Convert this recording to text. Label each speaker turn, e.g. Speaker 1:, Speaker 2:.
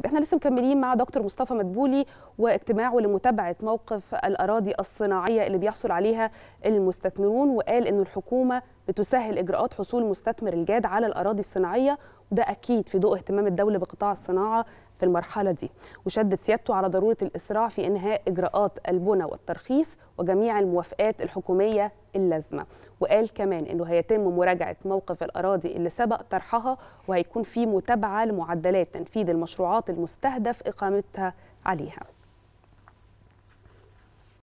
Speaker 1: احنا لسه مكملين مع دكتور مصطفى مدبولي واجتماعه لمتابعه موقف الاراضي الصناعيه اللي بيحصل عليها المستثمرون وقال ان الحكومه بتسهل اجراءات حصول المستثمر الجاد على الاراضي الصناعيه وده اكيد في ضوء اهتمام الدوله بقطاع الصناعه في المرحله دي وشدد سيادته على ضروره الاسراع في انهاء اجراءات البنى والترخيص وجميع الموافقات الحكوميه اللازمه وقال كمان انه هيتم مراجعه موقف الاراضي اللي سبق طرحها وهيكون في متابعه لمعدلات تنفيذ المشروعات المستهدف اقامتها عليها